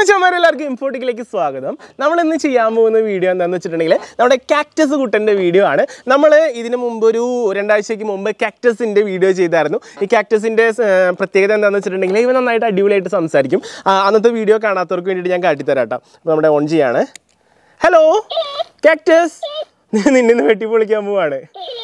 മച്ചന്മാരെ എല്ലാവർക്കും ഇൻഫോട്ടിക്കിലേക്ക് സ്വാഗതം നമ്മൾ ഇന്ന് ചെയ്യാൻ പോകുന്ന വീഡിയോ എന്താണെന്ന് വെച്ചിട്ടുണ്ടെങ്കിൽ നമ്മുടെ കാക്ടസ് കുട്ടൻ്റെ വീഡിയോ ആണ് നമ്മൾ ഇതിന് മുമ്പ് ഒരു രണ്ടാഴ്ചയ്ക്ക് മുമ്പ് കാക്ടസിൻ്റെ വീഡിയോ ചെയ്തായിരുന്നു ഈ കാക്ടസിൻ്റെ പ്രത്യേകത എന്താണെന്ന് വെച്ചിട്ടുണ്ടെങ്കിൽ ഇവ നന്നായിട്ട് അടിപൊളിയായിട്ട് സംസാരിക്കും ആ, അന്നത്തെ വീഡിയോ കാണാത്തവർക്ക് വേണ്ടിയിട്ട് ഞാൻ കാട്ടിത്തരാം കേട്ടോ അപ്പോൾ നമ്മുടെ ഓൺ ചെയ്യാണ് ഹലോ കാക്ടസ് നിന്നെ വെട്ടി പൊളിക്കാൻ പോവാണ്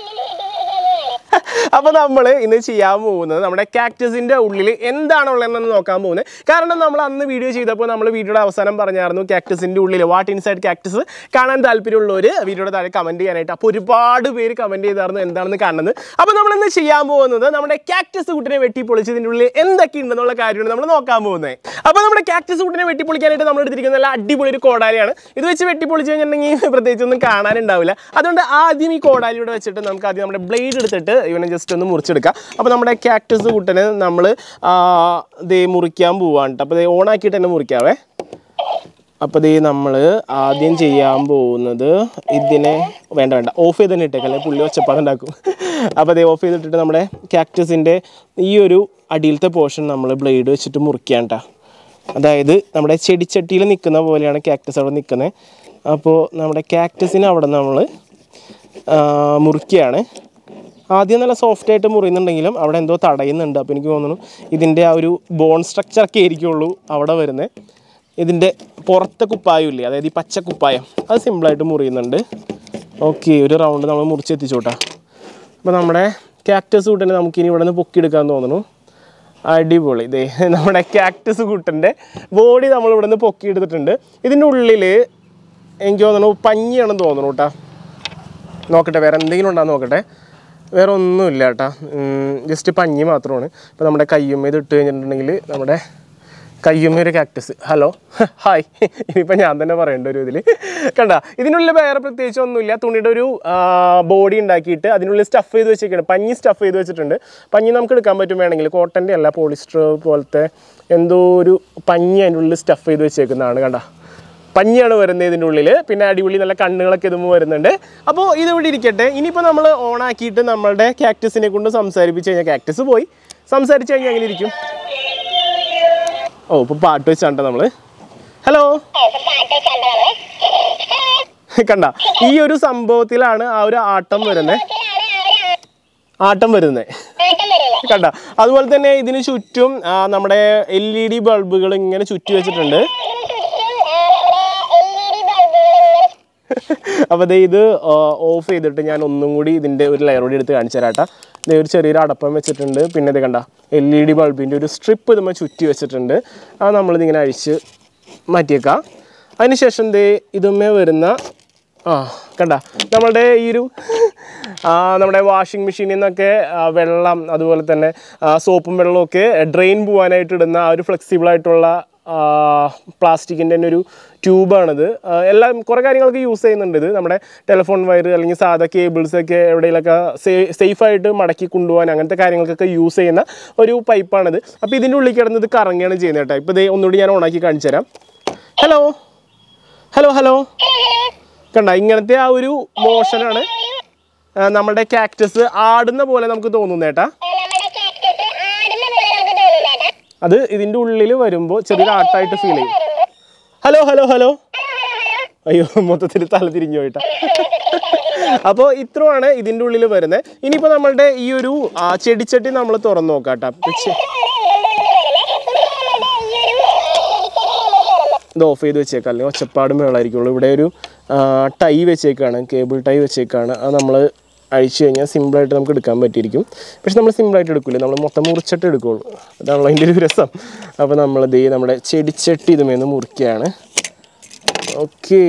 അപ്പോൾ നമ്മൾ ഇന്ന് ചെയ്യാൻ പോകുന്നത് നമ്മുടെ കാക്ടസിൻ്റെ ഉള്ളിൽ എന്താണ് ഉള്ളതെന്ന് നോക്കാൻ പോകുന്നത് കാരണം നമ്മൾ അന്ന് വീഡിയോ ചെയ്തപ്പോൾ നമ്മൾ വീഡിയോയുടെ അവസാനം പറഞ്ഞായിരുന്നു കാക്ടസിൻ്റെ ഉള്ളിൽ വാട്ട് ഇൻസൈഡ് കാക്ടസ് കാണാൻ താല്പര്യമുള്ളവർ വീഡിയോയുടെ താഴെ കമൻറ്റ് ചെയ്യാനായിട്ട് അപ്പോൾ ഒരുപാട് പേര് കമൻറ്റ് ചെയ്തായിരുന്നു എന്താണെന്ന് കാണുന്നത് അപ്പോൾ നമ്മൾ ഇന്ന് ചെയ്യാൻ പോകുന്നത് നമ്മുടെ കാക്ടസ് കുട്ടിനെ വെട്ടി പൊളിച്ചതിൻ്റെ ഉള്ളിൽ എന്തൊക്കെ ഉണ്ടെന്നുള്ള കാര്യമാണ് നമ്മൾ നോക്കാൻ പോകുന്നത് അപ്പോൾ നമ്മുടെ കാക്ടസ് കുട്ടിനെ വെട്ടി പൊളിക്കാനായിട്ട് നമ്മൾ എടുത്തിരിക്കുന്ന നല്ല അടിപൊളി ഒരു കോടാലിയാണ് ഇത് വെച്ച് വെട്ടി പൊളിച്ച് കഴിഞ്ഞിട്ടുണ്ടെങ്കിൽ പ്രത്യേകിച്ച് ഒന്നും കാണാനുണ്ടാവില്ല അതുകൊണ്ട് ആദ്യം ഈ കോടാലിയുടെ വെച്ചിട്ട് നമുക്ക് ആദ്യം നമ്മുടെ ബ്ലേഡ് എടുത്തിട്ട് ഇവനെ ജസ്റ്റ് ഒന്ന് മുറിച്ചെടുക്കാം അപ്പോൾ നമ്മുടെ കാക്ടസ് കുട്ടനെ നമ്മൾ ദേ മുറിക്കാൻ പോവാണ് കേട്ടോ അപ്പോൾ ദേ ഓണാക്കിയിട്ട് തന്നെ മുറിക്കാവേ അപ്പോൾ ദേ നമ്മൾ ആദ്യം ചെയ്യാൻ പോകുന്നത് ഇതിനെ വേണ്ട വേണ്ട ഓഫ് ചെയ്ത് തന്നെ ഇട്ടേക്കാം അല്ലെങ്കിൽ പുള്ളി ഒച്ചപ്പാടുണ്ടാക്കും അപ്പോൾ ദേ ഓഫ് ചെയ്തിട്ടിട്ട് നമ്മുടെ കാക്ടസിൻ്റെ ഈ ഒരു അടിയിലത്തെ പോർഷൻ നമ്മൾ ബ്ലേഡ് വെച്ചിട്ട് മുറിക്കാൻ കേട്ടോ അതായത് നമ്മുടെ ചെടിച്ചട്ടിയിൽ നിൽക്കുന്ന പോലെയാണ് കാക്ടസ് അവിടെ നിൽക്കുന്നത് അപ്പോൾ നമ്മുടെ കാക്ടസിന് അവിടെ നമ്മൾ മുറിക്കുകയാണ് ആദ്യം നല്ല സോഫ്റ്റ് ആയിട്ട് മുറിയുന്നുണ്ടെങ്കിലും അവിടെ എന്തോ തടയുന്നുണ്ട് അപ്പോൾ എനിക്ക് തോന്നുന്നു ഇതിൻ്റെ ആ ഒരു ബോൺ സ്ട്രക്ചറൊക്കെ ആയിരിക്കുള്ളൂ അവിടെ വരുന്നത് ഇതിൻ്റെ പുറത്തെ കുപ്പായമില്ലേ അതായത് ഈ പച്ച കുപ്പായം അത് സിമ്പിളായിട്ട് മുറിയുന്നുണ്ട് ഓക്കെ ഒരു റൗണ്ട് നമ്മൾ മുറിച്ചെത്തിച്ചോട്ടാ അപ്പോൾ നമ്മുടെ കാക്ടസ് കൂട്ടനെ നമുക്കിനി ഇവിടെ നിന്ന് പൊക്കിയെടുക്കാൻ തോന്നുന്നു അടിപൊളി ഇതേ നമ്മുടെ കാക്ടസ് കൂട്ടൻ്റെ ബോഡി നമ്മൾ ഇവിടെ നിന്ന് പൊക്കിയെടുത്തിട്ടുണ്ട് ഇതിൻ്റെ ഉള്ളിൽ എനിക്ക് തോന്നുന്നു പഞ്ഞിയാണെന്ന് തോന്നുന്നു കേട്ടോ നോക്കട്ടെ വേറെ എന്തെങ്കിലും ഉണ്ടോ നോക്കട്ടെ വേറെ ഒന്നുമില്ല കേട്ടാ ജസ്റ്റ് പഞ്ഞി മാത്രമാണ് ഇപ്പോൾ നമ്മുടെ കയ്യുമ്മ ഇത് ഇട്ട് കഴിഞ്ഞിട്ടുണ്ടെങ്കിൽ നമ്മുടെ കയ്യുമ്മ ഒരു കാക്ടസ് ഹലോ ഹായ് ഇനിയിപ്പോൾ ഞാൻ തന്നെ പറയേണ്ട ഒരു ഇതിൽ കണ്ട ഇതിനുള്ളിൽ വേറെ പ്രത്യേകിച്ച് ഒന്നുമില്ല തുണിയുടെ ഒരു ബോഡി ഉണ്ടാക്കിയിട്ട് അതിനുള്ളിൽ സ്റ്റഫ് ചെയ്ത് വെച്ചിരിക്കുകയാണ് പഞ്ഞി സ്റ്റഫ് ചെയ്ത് വെച്ചിട്ടുണ്ട് പഞ്ഞി നമുക്ക് എടുക്കാൻ പറ്റും വേണമെങ്കിൽ കോട്ടൻ്റെ അല്ല പോളിസ്റ്റർ പോലത്തെ എന്തോ ഒരു പഞ്ഞി അതിൻ്റെ ഉള്ളിൽ സ്റ്റഫ് ചെയ്ത് വെച്ചേക്കുന്നതാണ് കണ്ട പഞ്ഞിയാണ് വരുന്നത് ഇതിൻ്റെ ഉള്ളിൽ പിന്നെ അടിപൊളി നല്ല കണ്ണുകളൊക്കെ ഇതുമ്പോൾ വരുന്നുണ്ട് അപ്പോൾ ഇത് ഇവിടെ ഇരിക്കട്ടെ ഇനിയിപ്പോൾ നമ്മൾ ഓണാക്കിയിട്ട് നമ്മളുടെ കാക്ടസിനെ കൊണ്ട് സംസാരിപ്പിച്ച് കഴിഞ്ഞാൽ കാക്ടസ് പോയി സംസാരിച്ച് കഴിഞ്ഞാൽ അങ്ങനെ ഇരിക്കും ഓ ഇപ്പോൾ പാട്ട് വെച്ചാണ്ട നമ്മൾ ഹലോ കണ്ട ഈ ഒരു സംഭവത്തിലാണ് ആ ഒരു ആട്ടം വരുന്നത് ആട്ടം വരുന്നത് കണ്ട അതുപോലെ തന്നെ ഇതിന് ചുറ്റും ആ, നമ്മുടെ എൽ ഇ ഡി ബൾബുകൾ ഇങ്ങനെ ചുറ്റി വെച്ചിട്ടുണ്ട് അപ്പോൾ ദേ ഇത് ഓഫ് ചെയ്തിട്ട് ഞാൻ ഒന്നും കൂടി ഇതിൻ്റെ ഒരു ലെയർ കൂടി എടുത്ത് കാണിച്ചു തരാട്ടാ ദേ ഒരു ചെറിയൊരു അടപ്പം വെച്ചിട്ടുണ്ട് പിന്നെ ഇത് കണ്ട എൽ ഇ ഡി ബൾബിൻ്റെ ഒരു സ്ട്രിപ്പ് ഇതുമ്പോൾ ചുറ്റി വെച്ചിട്ടുണ്ട് അത് നമ്മളിതിങ്ങനെ അഴിച്ച് മാറ്റിയേക്കാം അതിനുശേഷം ദേ ഇതുമ്മേ വരുന്ന ആ കണ്ട നമ്മളുടെ ഈ ഒരു ആ, നമ്മുടെ വാഷിംഗ് മെഷീനിൽ നിന്നൊക്കെ ആ, വെള്ളം അതുപോലെ തന്നെ ആ, സോപ്പും വെള്ളവും ഒക്കെ ഡ്രെയിൻ പോകാനായിട്ട് ഇടുന്ന ആ ഒരു ഫ്ലെക്സിബിൾ ആയിട്ടുള്ള പ്ലാസ്റ്റിക്കിൻ്റെ തന്നെ ഒരു ട്യൂബാണിത് ആ, എല്ലാം കുറേ കാര്യങ്ങൾക്ക് യൂസ് ചെയ്യുന്നുണ്ട് ഇത് നമ്മുടെ ടെലിഫോൺ വയർ അല്ലെങ്കിൽ സാധാ കേബിൾസ് ഒക്കെ എവിടെയെങ്കിലൊക്കെ സേഫായിട്ട് മടക്കി കൊണ്ടുപോകാൻ അങ്ങനത്തെ കാര്യങ്ങൾക്കൊക്കെ യൂസ് ചെയ്യുന്ന ഒരു പൈപ്പാണിത് അപ്പോൾ ഇതിൻ്റെ ഉള്ളിൽ കിടന്നത് കറങ്ങുകയാണ് ചെയ്യുന്നത് കേട്ടോ ഇപ്പോൾ ഇതേ ഒന്നുകൂടി ഞാൻ ഓണാക്കി കാണിച്ചു തരാം ഹലോ ഹലോ ഹലോ കണ്ട ഇങ്ങനത്തെ ആ ഒരു മോഷനാണ് ആ, നമ്മുടെ കാക്ടസ് ആടുന്ന പോലെ നമുക്ക് തോന്നുന്നേട്ടാ അത് ഇതിൻ്റെ ഉള്ളിൽ വരുമ്പോൾ ചെറിയൊരു ആട്ടായിട്ട് ഫീൽ ചെയ്യും ഹലോ ഹലോ ഹലോ അയ്യോ മൊത്തത്തിൽ തല തിരിഞ്ഞു പോയിട്ടാ അപ്പോൾ ഇത്രയാണ് ഇതിൻ്റെ ഉള്ളിൽ വരുന്നത് ഇനിയിപ്പോൾ നമ്മളുടെ ഈ ഒരു ആ, ചെടിച്ചട്ടി നമ്മൾ തുറന്നു നോക്കാം കേട്ടോ ഇത് ഓഫ് ചെയ്ത് വെച്ചേക്കാം അല്ലെങ്കിൽ ഒച്ചപ്പാടും വെള്ളമായിരിക്കുള്ളൂ ഇവിടെ ഒരു ആ, ടൈ വെച്ചേക്കാണ് കേബിൾ ടൈ വെച്ചേക്കാണ് അത് നമ്മൾ അഴിച്ചു കഴിഞ്ഞാൽ സിമ്പിളായിട്ട് നമുക്ക് എടുക്കാൻ പറ്റിയിരിക്കും പക്ഷെ നമ്മൾ സിമ്പിളായിട്ട് എടുക്കില്ല നമ്മൾ മൊത്തം മുറിച്ചിട്ട് എടുക്കുള്ളൂ അതാണല്ലോ അതിൻ്റെ ഒരു രസം അപ്പോൾ നമ്മൾ ദേ നമ്മുടെ ചെടിച്ചട്ടി ഇതുമേന്ന് മുറിക്കുകയാണ് ഓക്കേ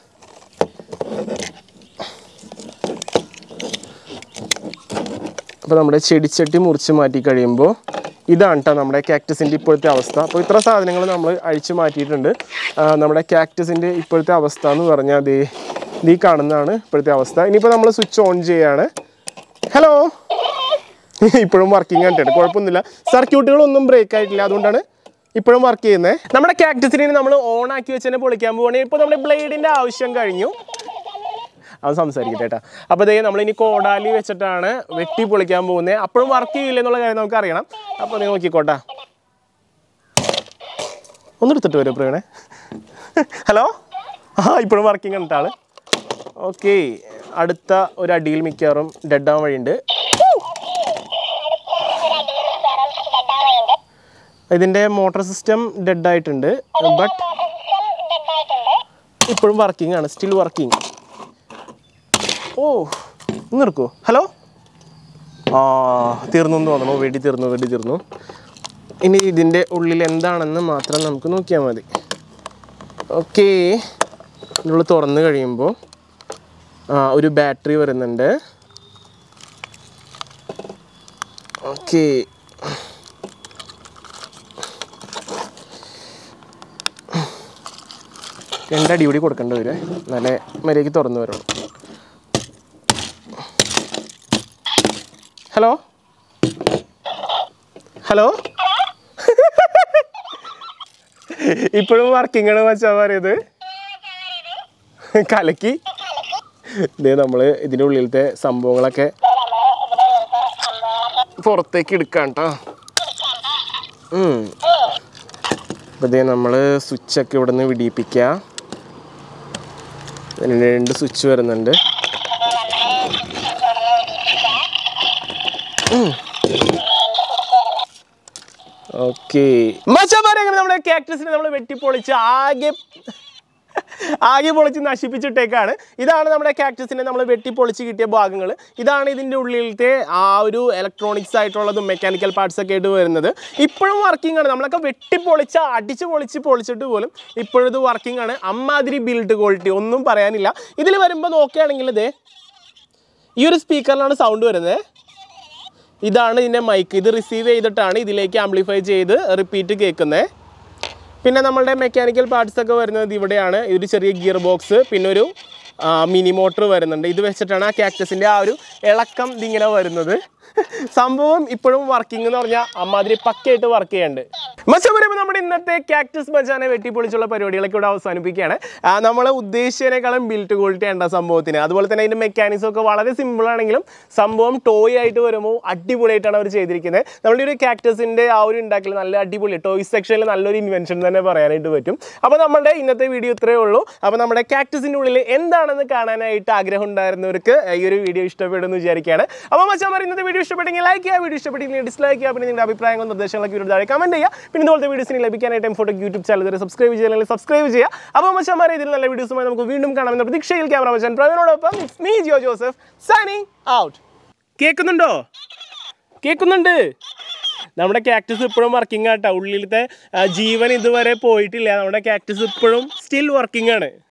അപ്പോൾ നമ്മുടെ ചെടിച്ചട്ടി മുറിച്ച് മാറ്റി കഴിയുമ്പോൾ ഇതാണ് കേട്ടോ നമ്മുടെ കാക്ടസിൻ്റെ ഇപ്പോഴത്തെ അവസ്ഥ അപ്പോൾ ഇത്ര സാധനങ്ങൾ നമ്മൾ അഴിച്ചു മാറ്റിയിട്ടുണ്ട് ആ, നമ്മുടെ കാക്ടസിൻ്റെ ഇപ്പോഴത്തെ അവസ്ഥ എന്ന് പറഞ്ഞാൽ ദേ ഈ കാണുന്നതാണ് ഇപ്പോഴത്തെ അവസ്ഥ ഇനിയിപ്പോൾ നമ്മൾ സ്വിച്ച് ഓൺ ചെയ്യാണ് ഹലോ ഇപ്പോഴും വർക്കിംഗ് ആയിട്ടാണ് കുഴപ്പമൊന്നുമില്ല സർക്യൂട്ടുകളൊന്നും ബ്രേക്ക് ആയിട്ടില്ല അതുകൊണ്ടാണ് ഇപ്പോഴും വർക്ക് ചെയ്യുന്നത് നമ്മുടെ കാക്ടസിനെ നമ്മൾ ഓൺ ആക്കി വെച്ച് തന്നെ പൊളിക്കാൻ പോവുകയാണെങ്കിൽ ഇപ്പോൾ നമ്മുടെ ബ്ലേഡിൻ്റെ ആവശ്യം കഴിഞ്ഞു അവൻ സംസാരിക്കട്ടെ കേട്ടോ അപ്പോൾ ദേ നമ്മളിനി കോടാലി വെച്ചിട്ടാണ് വെട്ടി പൊളിക്കാൻ പോകുന്നത് അപ്പോഴും വർക്ക് ചെയ്യില്ല എന്നുള്ള കാര്യം നമുക്ക് അറിയണം അപ്പോൾ നീ നോക്കിക്കോട്ടെ ഒന്ന് എടുത്തിട്ട് വരും പ്രവീണെ ഹലോ ആ ഇപ്പോഴും വർക്കിംഗ് ഉണ്ട് ആള് ഓക്കെ അടുത്ത ഒരു അടിയിൽ മിക്കവാറും ഡെഡ് ആവാൻ വഴിയുണ്ട് ഇതിൻ്റെ മോട്ടോർ സിസ്റ്റം ഡെഡ് ആയിട്ടുണ്ട് ബട്ട് ഇപ്പോഴും വർക്കിംഗ് ആണ് സ്റ്റിൽ വർക്കിംഗ് ഓ നിർക്കൂ ഹലോ ആ തീർന്നു എന്ന് തോന്നുന്നു വെടി തീർന്നു വെടി തീർന്നു ഇനി ഇതിൻ്റെ ഉള്ളിൽ എന്താണെന്ന് മാത്രം നമുക്ക് നോക്കിയാൽ മതി ഓക്കെ ഇതിനുള്ളിൽ തുറന്നു കഴിയുമ്പോൾ ആ ഒരു ബാറ്ററി വരുന്നുണ്ട് ഓക്കെ രണ്ടടി കൂടി കൊടുക്കേണ്ടി വരും നല്ല മര്യാദയ്ക്ക് തുറന്നു വരണം ഹലോ ഹലോ ഇപ്പോഴും വർക്കിംഗ് ആണ് മച്ചാ പറയുന്നത് കലക്കി ഇതേ നമ്മൾ ഇതിൻ്റെ ഉള്ളിലത്തെ സംഭവങ്ങളൊക്കെ പുറത്തേക്ക് എടുക്കാം കേട്ടോ അപ്പോൾ ഇതേ നമ്മൾ സ്വിച്ചൊക്കെ ഇവിടെ നിന്ന് വിടിയിപ്പിക്കുക ഇതിന് രണ്ട് സ്വിച്ച് വരുന്നുണ്ട് ഓക്കെ മച്ചാമാരെ അങ്ങനെ നമ്മുടെ കാക്ടസിനെ നമ്മൾ വെട്ടിപ്പൊളിച്ച് ആകെ ആകെ പൊളിച്ച് നശിപ്പിച്ചിട്ടേക്കാണ് ഇതാണ് നമ്മുടെ കാക്ടസിനെ നമ്മൾ വെട്ടിപ്പൊളിച്ച് കിട്ടിയ ഭാഗങ്ങൾ ഇതാണ് ഇതിൻ്റെ ഉള്ളിലത്തെ ആ ഒരു ഇലക്ട്രോണിക്സ് ആയിട്ടുള്ളതും മെക്കാനിക്കൽ പാർട്സ് ഒക്കെ ആയിട്ട് വരുന്നത് ഇപ്പോഴും വർക്കിംഗ് ആണ് നമ്മളൊക്കെ വെട്ടിപ്പൊളിച്ച് അടിച്ച് പൊളിച്ച് പൊളിച്ചിട്ട് പോലും ഇപ്പോഴും ഇത് വർക്കിംഗ് ആണ് അമ്മാതിരി ബിൽഡ് ക്വാളിറ്റി ഒന്നും പറയാനില്ല ഇതിൽ വരുമ്പോൾ നോക്കുകയാണെങ്കിൽ ഇതേ ഈ ഒരു സ്പീക്കറിലാണ് സൗണ്ട് വരുന്നത് ഇതാണ് ഇതിൻ്റെ മൈക്ക് ഇത് റിസീവ് ചെയ്തിട്ടാണ് ഇതിലേക്ക് ആംപ്ലിഫൈ ചെയ്ത് റിപ്പീറ്റ് കേൾക്കുന്നത് പിന്നെ നമ്മളുടെ മെക്കാനിക്കൽ പാർട്സ് ഒക്കെ വരുന്നത് ഇവിടെയാണ് ഒരു ചെറിയ ഗിയർ ബോക്സ് പിന്നെ ഒരു മിനി മോട്ടർ വരുന്നുണ്ട് ഇത് വെച്ചിട്ടാണ് ആ കാക്ടസിൻ്റെ ആ ഒരു ഇളക്കം ഇതിങ്ങനെ വരുന്നത് സംഭവം ഇപ്പോഴും വർക്കിംഗ് എന്ന് പറഞ്ഞാൽ അമ്മാതിരി പക്കയായിട്ട് വർക്ക് ചെയ്യുന്നുണ്ട് മച്ചാൻ പറയുമ്പോൾ നമ്മുടെ ഇന്നത്തെ കാക്ടസ് മച്ചാനെ വെട്ടിപ്പൊളിച്ചുള്ള പരിപാടികളൊക്കെ ഇവിടെ അവസാനിപ്പിക്കുകയാണ് നമ്മൾ ഉദ്ദേശിച്ചതിനേക്കാളും ബിൽറ്റ് ക്വാളിറ്റി ഉണ്ട് ആ സംഭവത്തിന് അതുപോലെ തന്നെ അതിൻ്റെ മെക്കാനിസം ഒക്കെ വളരെ സിമ്പിൾ ആണെങ്കിലും സംഭവം ടോയ് ആയിട്ട് വരുമ്പോൾ അടിപൊളിയായിട്ടാണ് അവർ ചെയ്തിരിക്കുന്നത് നമ്മുടെ ഒരു കാക്ടസിൻ്റെ ആ ഒരു ഉണ്ടാക്കൽ നല്ല അടിപൊളി ടോയ് സെക്ഷനിൽ നല്ലൊരു ഇൻവെൻഷൻ തന്നെ പറയാനായിട്ട് പറ്റും അപ്പോൾ നമ്മുടെ ഇന്നത്തെ വീഡിയോ ഇത്രയേ ഉള്ളൂ അപ്പോൾ നമ്മുടെ കാക്ടസിൻ്റെ ഉള്ളിൽ എന്താണെന്ന് കാണാനായിട്ട് ആഗ്രഹം ഉണ്ടായിരുന്നവർക്ക് ഈ ഒരു വീഡിയോ ഇഷ്ടപ്പെടുമെന്ന് വിചാരിക്കുകയാണ് അപ്പോൾ മച്ചാൻ പറയും ഇന്നത്തെ വീഡിയോ ഇഷ്ടപ്പെട്ടെങ്കിൽ ലൈക്ക് ചെയ്യുക വീഡിയോ ഇഷ്ടപ്പെട്ടെങ്കിൽ ഡിസ്ലൈക്ക് ചെയ്യുക പിന്നെ നിങ്ങളുടെ അഭിപ്രായങ്ങളും നിർദ്ദേശങ്ങളൊക്കെ വീഡിയോ താഴെ കമൻറ്റ് ചെയ്യുക പിന്നെ ഇതുപോലത്തെ വീഡിയോസിന് ലഭിക്കാനായിട്ട് എം ഫോട്ടോ യൂട്യൂബ് ചാനൽ വരെ സബ്സ്ക്രൈബ് ചെയ്യണമെങ്കിൽ സബ്സ്ക്രൈബ് ചെയ്യുക അപ്പോൾ മച്ചാമാരെ ഇതിൽ നല്ല വീഡിയോസുമായി നമുക്ക് വീണ്ടും കാണാമെന്ന പ്രതീക്ഷയിൽ ക്യാമറ മച്ചാൻ പ്രവീണോടൊപ്പം me Jio Joseph signing out കേൾക്കുന്നുണ്ടോ കേൾക്കുന്നുണ്ട് നമ്മുടെ കാക്ടസ് ഇപ്പോഴും വർക്കിംഗ് ആട്ടോ ഉള്ളിലത്തെ ആ, ജീവൻ ഇതുവരെ പോയിട്ടില്ല നമ്മുടെ കാക്ടസ് ഇപ്പോഴും സ്റ്റിൽ വർക്കിംഗ് ആണ്